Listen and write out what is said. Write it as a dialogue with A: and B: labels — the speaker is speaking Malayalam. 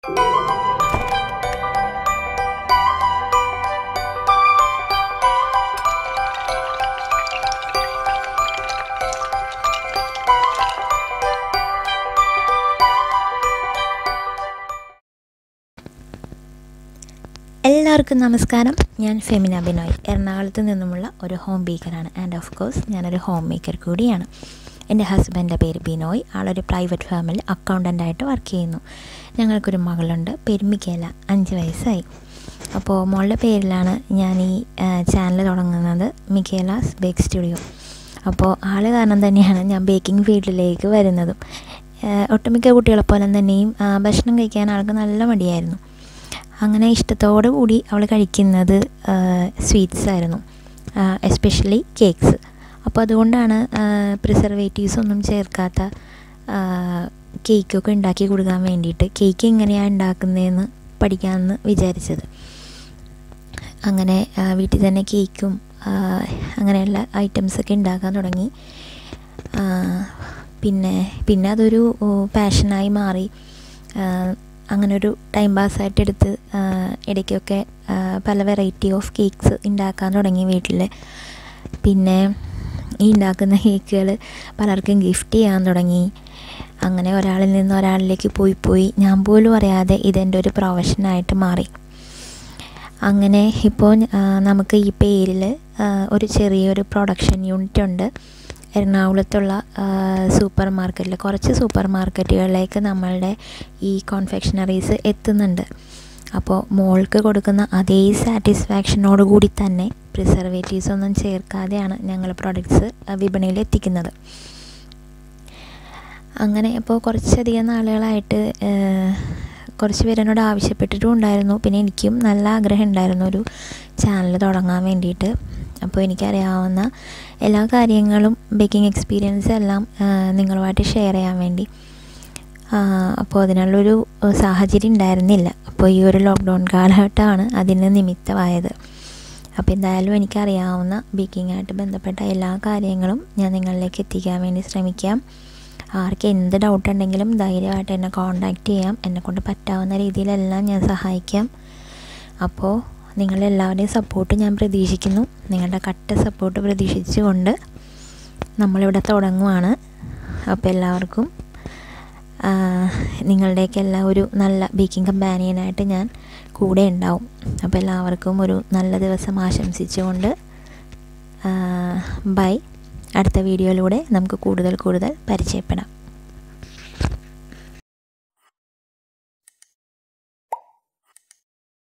A: എല്ലാവർക്കും നമസ്കാരം ഞാൻ ഫെമിന ബിനോയ് എറണാകുളത്ത് നിന്നുമുള്ള ഒരു ഹോം ബേക്കറാണ് ആൻഡ് ഓഫ് കോഴ്സ് ഞാനൊരു ഹോം മേക്കർ കൂടിയാണ് എൻ്റെ ഹസ്ബൻഡിൻ്റെ പേര് ബിനോയ് ആളൊരു പ്രൈവറ്റ് ഫാമിൽ അക്കൗണ്ടൻ്റായിട്ട് വർക്ക് ചെയ്യുന്നു ഞങ്ങൾക്കൊരു മകളുണ്ട് പേര് മിക്കേല അഞ്ച് വയസ്സായി അപ്പോൾ മോളുടെ പേരിലാണ് ഞാൻ ഈ ചാനൽ തുടങ്ങുന്നത് മിക്കേലാസ് ബേക്ക് സ്റ്റുഡിയോ അപ്പോൾ ആൾ കാരണം തന്നെയാണ് ഞാൻ ബേക്കിംഗ് ഫീൽഡിലേക്ക് വരുന്നതും ഒട്ടുമിക്ക കുട്ടികളെ പോലെ തന്നെയും ഭക്ഷണം കഴിക്കാൻ ആൾക്ക് നല്ല മടിയായിരുന്നു അങ്ങനെ ഇഷ്ടത്തോടു കൂടി അവൾ കഴിക്കുന്നത് സ്വീറ്റ്സ് ആയിരുന്നു എസ്പെഷ്യലി കേക്ക്സ് അപ്പോൾ അതുകൊണ്ടാണ് പ്രിസർവേറ്റീവ്സ് ഒന്നും ചേർക്കാത്ത കേക്കൊക്കെ ഉണ്ടാക്കി കൊടുക്കാൻ വേണ്ടിയിട്ട് കേക്ക് എങ്ങനെയാണ് ഉണ്ടാക്കുന്നതെന്ന് പഠിക്കാമെന്ന് വിചാരിച്ചത് അങ്ങനെ വീട്ടിൽ തന്നെ കേക്കും അങ്ങനെയുള്ള ഐറ്റംസൊക്കെ ഉണ്ടാക്കാൻ തുടങ്ങി പിന്നെ പിന്നെ അതൊരു പാഷനായി മാറി അങ്ങനെ ഒരു ടൈം പാസ്സായിട്ട് എടുത്ത് ഇടയ്ക്കൊക്കെ പല വെറൈറ്റി ഓഫ് കേക്ക്സ് ഉണ്ടാക്കാൻ തുടങ്ങി വീട്ടിൽ പിന്നെ ഈ ഉണ്ടാക്കുന്ന കേക്കുകൾ പലർക്കും ഗിഫ്റ്റ് ചെയ്യാൻ തുടങ്ങി അങ്ങനെ ഒരാളിൽ നിന്ന് ഒരാളിലേക്ക് പോയി പോയി ഞാൻ പോലും അറിയാതെ ഇതെൻ്റെ ഒരു പ്രൊഫഷനായിട്ട് മാറി അങ്ങനെ ഇപ്പോൾ നമുക്ക് ഈ പേരിൽ ഒരു ചെറിയൊരു പ്രൊഡക്ഷൻ യൂണിറ്റ് ഉണ്ട് എറണാകുളത്തുള്ള സൂപ്പർ മാർക്കറ്റിൽ കുറച്ച് സൂപ്പർ മാർക്കറ്റുകളിലേക്ക് നമ്മളുടെ ഈ കോൺഫെക്ഷണറീസ് എത്തുന്നുണ്ട് അപ്പോൾ മോൾക്ക് കൊടുക്കുന്ന അതേ സാറ്റിസ്ഫാക്ഷനോട് കൂടി തന്നെ പ്രിസർവേറ്റീവ്സ് ഒന്നും ചേർക്കാതെയാണ് ഞങ്ങൾ പ്രൊഡക്ട്സ് വിപണിയിൽ എത്തിക്കുന്നത് അങ്ങനെ ഇപ്പോൾ കുറച്ചധികം നാളുകളായിട്ട് കുറച്ച് പേരെന്നോട് ആവശ്യപ്പെട്ടിട്ടും ഉണ്ടായിരുന്നു പിന്നെ എനിക്കും നല്ല ആഗ്രഹം ഉണ്ടായിരുന്നു ഒരു ചാനൽ തുടങ്ങാൻ വേണ്ടിയിട്ട് അപ്പോൾ എനിക്കറിയാവുന്ന എല്ലാ കാര്യങ്ങളും ബേക്കിംഗ് എക്സ്പീരിയൻസ് എല്ലാം നിങ്ങളുമായിട്ട് ഷെയർ ചെയ്യാൻ വേണ്ടി അപ്പോൾ അതിനുള്ളൊരു സാഹചര്യം ഉണ്ടായിരുന്നില്ല അപ്പോൾ ഈ ഒരു ലോക്ക്ഡൗൺ കാലഘട്ടമാണ് അതിന് നിമിത്തമായത് അപ്പോൾ എന്തായാലും എനിക്കറിയാവുന്ന ബേക്കിങ്ങായിട്ട് ബന്ധപ്പെട്ട എല്ലാ കാര്യങ്ങളും ഞാൻ നിങ്ങളിലേക്ക് എത്തിക്കാൻ വേണ്ടി ശ്രമിക്കാം ആർക്ക് എന്ത് ഡൗട്ട് ഉണ്ടെങ്കിലും ധൈര്യമായിട്ട് എന്നെ കോൺടാക്റ്റ് ചെയ്യാം എന്നെക്കൊണ്ട് പറ്റാവുന്ന രീതിയിലെല്ലാം ഞാൻ സഹായിക്കാം അപ്പോൾ നിങ്ങളെല്ലാവരുടെയും സപ്പോർട്ട് ഞാൻ പ്രതീക്ഷിക്കുന്നു നിങ്ങളുടെ കട്ട സപ്പോർട്ട് പ്രതീക്ഷിച്ചുകൊണ്ട് നമ്മളിവിടെ തുടങ്ങുവാണ് അപ്പോൾ എല്ലാവർക്കും നിങ്ങളുടെയൊക്കെ എല്ലാം ഒരു നല്ല ബേക്കിംഗ് കമ്പാനിയനായിട്ട് ഞാൻ കൂടെ ഉണ്ടാവും അപ്പോൾ എല്ലാവർക്കും ഒരു നല്ല ദിവസം ആശംസിച്ചുകൊണ്ട് ബൈ അടുത്ത വീഡിയോയിലൂടെ നമുക്ക് കൂടുതൽ കൂടുതൽ പരിചയപ്പെടാം